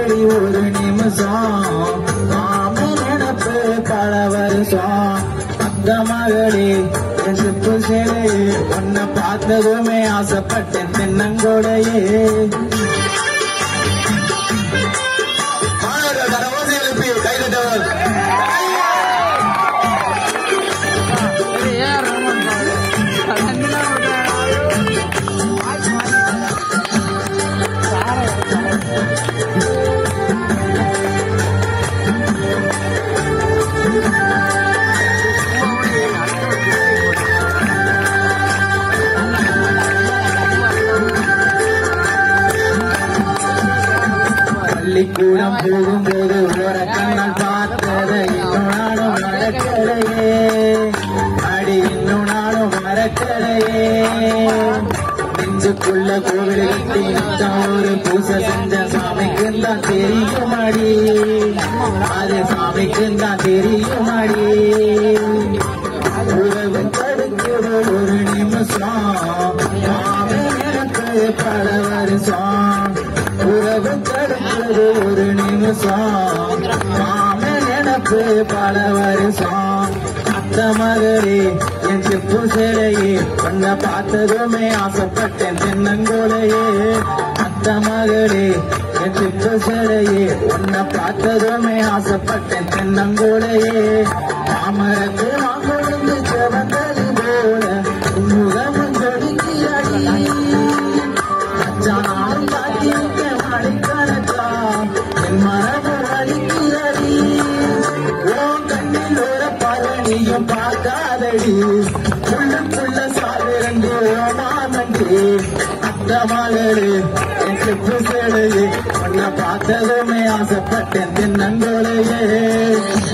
மகடி ஒரு நிமிஷம் மாமன் நினப்பு பல வருஷம் அந்த மகளே என் சிப்பு சேலை உன்னை பார்த்ததுமே ஆசைப்பட்டேன் தென்னங்கோடையே மாணவர்கள் தரவோடு எழுப்பி கைதட்டவர் பள்ளிக்கூடம் போகும்போது ஒரு கண்ணால் பார்த்ததை இன்னும் நானும் மறக்கலையே அடி இன்னும் நானும் மறக்கலையே நெஞ்சுக்குள்ள கோவில் கட்டி நித்தம் ஒரு பூசை செஞ்ச சாமிக்கு தான் தெரியும் அடி அது சாமிக்கு தான் தெரியும் அடி உறவு தடுக்கிறது ஒரு நிமிஷம் மாமன் எனக்கு பல வருஷம் உறவு தடுக்கிறது ஒரு நிமிஷம் மாமன் எனக்கு பல வருஷம் அத்த மகளே என் செப்பு சிலையே உன்னை பார்த்ததுமே ஆசைப்பட்டேன் தென்னங்கோலையே அத்த மகளே என் செப்பு சிலையே உன்னை பார்த்ததுமே ஆசைப்பட்டேன் தென்னங்கோலையே மாமரத்து மாங்கொழுந்து செவந்தது போல முகமும் ஜொலிக்கிறடி அச்சானாலும் காத்திருக்க மணிக்கணக்கா என் மரபு வலிக்கிறடி உன் கண்ணில் ஒரு பழனியும் பார்க்காதடி உள்ளுக்குள்ள சாவிரண்டு ஓமானண்டி அத்த மகளே என் செப்பு சேலையே உன்னை பார்த்ததுமே ஆசைப்பட்டேன் தென்னங்கோலையே